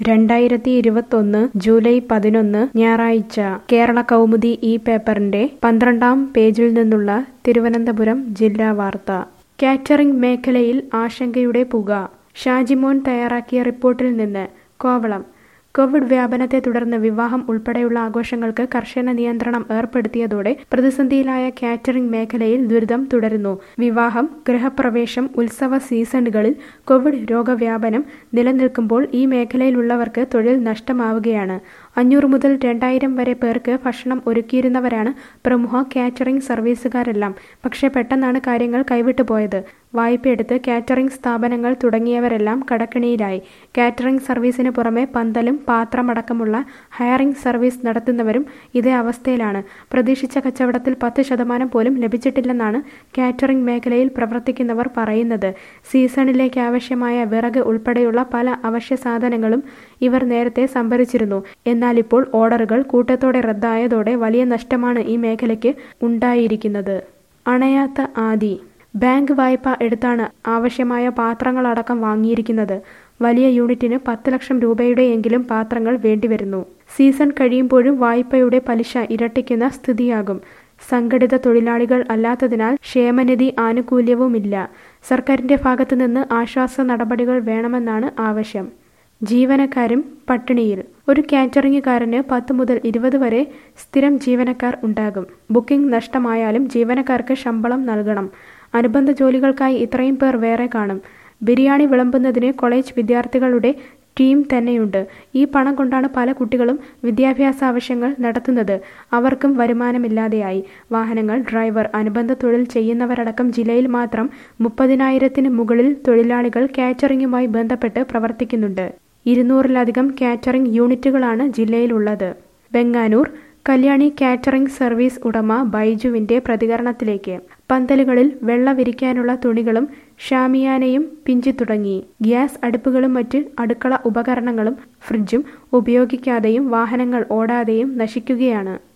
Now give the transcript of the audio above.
രണ്ടായിരത്തി ഇരുപത്തൊന്ന് ജൂലൈ പതിനൊന്ന് ഞായറാഴ്ച കേരള കൗമുദി ഈ പേപ്പറിന്റെ പന്ത്രണ്ടാം പേജിൽ നിന്നുള്ള തിരുവനന്തപുരം ജില്ലാ വാർത്ത കാറ്ററിംഗ് മേഖലയിൽ ആശങ്കയുടെ പുക ഷാജിമോൻ തയ്യാറാക്കിയ റിപ്പോർട്ടിൽ നിന്ന് കോവളം കോവിഡ് വ്യാപനത്തെ തുടർന്ന് വിവാഹം ഉൾപ്പെടെയുള്ള ആഘോഷങ്ങൾക്ക് കർശന നിയന്ത്രണം ഏർപ്പെടുത്തിയതോടെ പ്രതിസന്ധിയിലായ കാറ്ററിംഗ് മേഖലയിൽ ദുരിതം തുടരുന്നു വിവാഹം ഗൃഹപ്രവേശം ഉത്സവ സീസണുകളിൽ കോവിഡ് രോഗവ്യാപനം നിലനിൽക്കുമ്പോൾ ഈ മേഖലയിലുള്ളവർക്ക് തൊഴിൽ നഷ്ടമാവുകയാണ് അഞ്ഞൂറ് മുതൽ രണ്ടായിരം വരെ പേർക്ക് ഭക്ഷണം ഒരുക്കിയിരുന്നവരാണ് പ്രമുഖ കാറ്ററിംഗ് സർവീസുകാരെല്ലാം പക്ഷേ പെട്ടെന്നാണ് കാര്യങ്ങൾ കൈവിട്ടു പോയത് വായ്പയെടുത്ത് കാറ്ററിംഗ് സ്ഥാപനങ്ങൾ തുടങ്ങിയവരെല്ലാം കടക്കിണിയിലായി കാറ്ററിംഗ് സർവീസിന് പുറമെ പന്തലും പാത്രമടക്കമുള്ള ഹയറിംഗ് സർവീസ് നടത്തുന്നവരും ഇതേ അവസ്ഥയിലാണ് പ്രതീക്ഷിച്ച കച്ചവടത്തിൽ പത്ത് ശതമാനം പോലും ലഭിച്ചിട്ടില്ലെന്നാണ് കാറ്ററിംഗ് മേഖലയിൽ പ്രവർത്തിക്കുന്നവർ പറയുന്നത് സീസണിലേക്ക് ആവശ്യമായ വിറക് ഉൾപ്പെടെയുള്ള പല അവശ്യ സാധനങ്ങളും ഇവർ നേരത്തെ സംഭരിച്ചിരുന്നു എന്നാൽ ഇപ്പോൾ ഓർഡറുകൾ കൂട്ടത്തോടെ റദ്ദായതോടെ വലിയ നഷ്ടമാണ് ഈ മേഖലയ്ക്ക് ഉണ്ടായിരിക്കുന്നത് അണയാത്ത ആദി ബാങ്ക് വായ്പ എടുത്താണ് ആവശ്യമായ പാത്രങ്ങളടക്കം വാങ്ങിയിരിക്കുന്നത് വലിയ യൂണിറ്റിന് പത്ത് ലക്ഷം രൂപയുടെയെങ്കിലും പാത്രങ്ങൾ വേണ്ടിവരുന്നു സീസൺ കഴിയുമ്പോഴും വായ്പയുടെ പലിശ ഇരട്ടിക്കുന്ന സ്ഥിതിയാകും സംഘടിത തൊഴിലാളികൾ അല്ലാത്തതിനാൽ ക്ഷേമനിധി ആനുകൂല്യവുമില്ല സർക്കാരിന്റെ ഭാഗത്തുനിന്ന് ആശ്വാസ നടപടികൾ വേണമെന്നാണ് ആവശ്യം ജീവനക്കാരും പട്ടിണിയിൽ ഒരു കാറ്ററിംഗുകാരന് പത്ത് മുതൽ ഇരുപത് വരെ സ്ഥിരം ജീവനക്കാർ ഉണ്ടാകും ബുക്കിംഗ് നഷ്ടമായാലും ജീവനക്കാർക്ക് ശമ്പളം നൽകണം അനുബന്ധ ജോലികൾക്കായി ഇത്രയും പേർ വേറെ കാണും ബിരിയാണി വിളമ്പുന്നതിന് കോളേജ് വിദ്യാർത്ഥികളുടെ ടീം തന്നെയുണ്ട് ഈ പണം കൊണ്ടാണ് പല കുട്ടികളും വിദ്യാഭ്യാസ ആവശ്യങ്ങൾ നടത്തുന്നത് അവർക്കും വരുമാനമില്ലാതെയായി വാഹനങ്ങൾ ഡ്രൈവർ അനുബന്ധ തൊഴിൽ ചെയ്യുന്നവരടക്കം ജില്ലയിൽ മാത്രം മുപ്പതിനായിരത്തിന് മുകളിൽ തൊഴിലാളികൾ കാറ്ററിംഗുമായി ബന്ധപ്പെട്ട് പ്രവർത്തിക്കുന്നുണ്ട് ഇരുന്നൂറിലധികം കാറ്ററിംഗ് യൂണിറ്റുകളാണ് ജില്ലയിലുള്ളത് വെങ്ങാനൂർ കല്യാണി കാറ്ററിംഗ് സർവീസ് ഉടമ ബൈജുവിന്റെ പ്രതികരണത്തിലേക്ക് പന്തലുകളിൽ വെള്ള വിരിക്കാനുള്ള തുണികളും ഷാമിയാനയും പിഞ്ചി തുടങ്ങി ഗ്യാസ് അടുപ്പുകളും മറ്റ് അടുക്കള ഉപകരണങ്ങളും ഫ്രിഡ്ജും ഉപയോഗിക്കാതെയും വാഹനങ്ങൾ ഓടാതെയും നശിക്കുകയാണ്